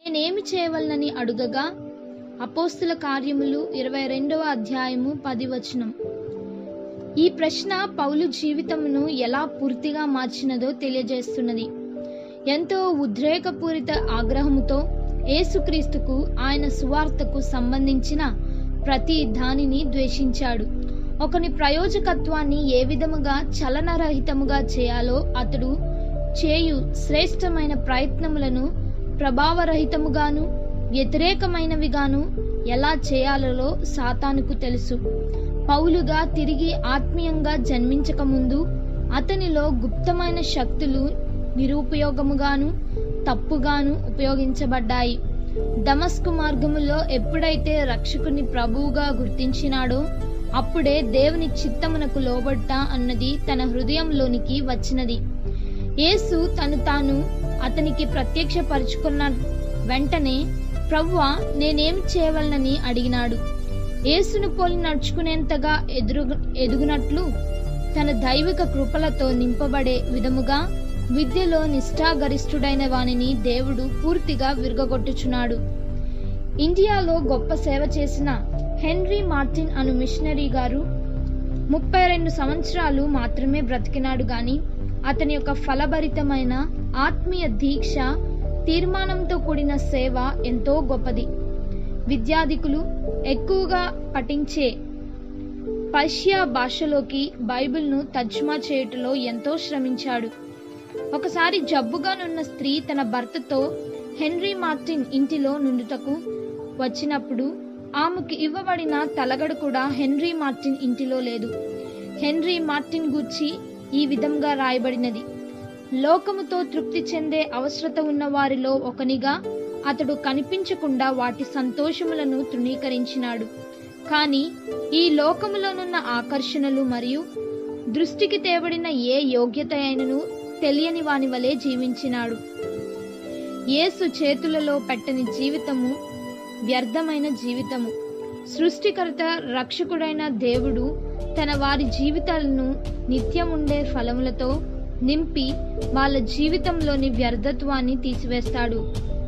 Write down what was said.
నేనేమి చేయవలనని అడుగగా అపోస్తుల కార్యములు ఇరవై రెండవ అధ్యాయము పది వచనం ఈ ప్రశ్న పౌలు జీవితమును ఎలా పూర్తిగా మార్చినదో తెలియజేస్తున్నది ఎంతో ఉద్రేకపూరిత ఆగ్రహముతో యేసుక్రీస్తుకు ఆయన సువార్తకు సంబంధించిన ప్రతి దానిని ద్వేషించాడు ఒకని ప్రయోజకత్వాన్ని ఏ విధముగా చలనరహితముగా చేయాలో అతడు చేయు శ్రేష్టమైన ప్రయత్నములను ప్రభావరహితముగాను వ్యతిరేకమైనవిగాను ఎలా చేయాలో సాతానుకు తెలుసు పౌలుగా తిరిగి ఆత్మీయంగా జన్మించకముందు అతనిలో గుప్తమైన శక్తులు నిరుపయోగముగాను తప్పుగాను ఉపయోగించబడ్డాయి దమస్కు మార్గములో ఎప్పుడైతే రక్షకుని ప్రభువుగా గుర్తించినాడో అప్పుడే దేవుని చిత్తమునకు లోబడ్డా అన్నది తన హృదయంలోనికి వచ్చినది యేసు తను తాను అతనికి ప్రత్యక్షపరుచుకున్న వెంటనే ప్రవ్వా నేనేం చేయవలనని అడిగినాడు యేసును పోలి నడుచుకునేంతగా ఎదురు ఎదుగునట్లు తన దైవిక కృపలతో నింపబడే విధముగా విద్యలో నిష్ఠాగరిష్ఠుడైన వానిని దేవుడు పూర్తిగా విరగొట్టుచున్నాడు ఇండియాలో గొప్ప సేవ చేసిన హెన్రీ మార్టిన్ అను మిషనరీ గారు ముప్పై రెండు సంవత్సరాలు మాత్రమే బ్రతికినాడు గాని అతని యొక్క ఫలభరితమైన ఆత్మీయ దీక్ష తీర్మానంతో కూడిన సేవ ఎంతో గొప్పది విద్యాధికులు ఎక్కువగా పఠించే పర్షియా భాషలోకి బైబిల్ను తర్జుమా చేయుటలో ఎంతో శ్రమించాడు ఒకసారి జబ్బుగానున్న స్త్రీ తన భర్తతో హెన్రీ మార్టిన్ ఇంటిలో నుండుటకు వచ్చినప్పుడు ఆమెకు ఇవ్వబడిన తలగడ కూడా హెన్రీ మార్టిన్ ఇంటిలో లేదు హెన్రీ మార్టిన్ గూర్చి ఈ విధంగా రాయబడినది లోకముతో తృప్తి చెందే అవసరత ఉన్న వారిలో ఒకనిగా అతడు కనిపించకుండా వాటి సంతోషములను తృణీకరించినాడు కానీ ఈ లోకములోనున్న ఆకర్షణలు మరియు దృష్టికి తేబడిన ఏ యోగ్యత అయినను తెలియని వాని వలె జీవించినాడు యేసు చేతులలో పెట్టని జీవితము వ్యర్థమైన జీవితము సృష్టికర్త రక్షకుడైన దేవుడు తన వారి జీవితాలను నిత్యముండే ఫలములతో నింపి వాళ్ళ జీవితంలోని వ్యర్థత్వాన్ని తీసివేస్తాడు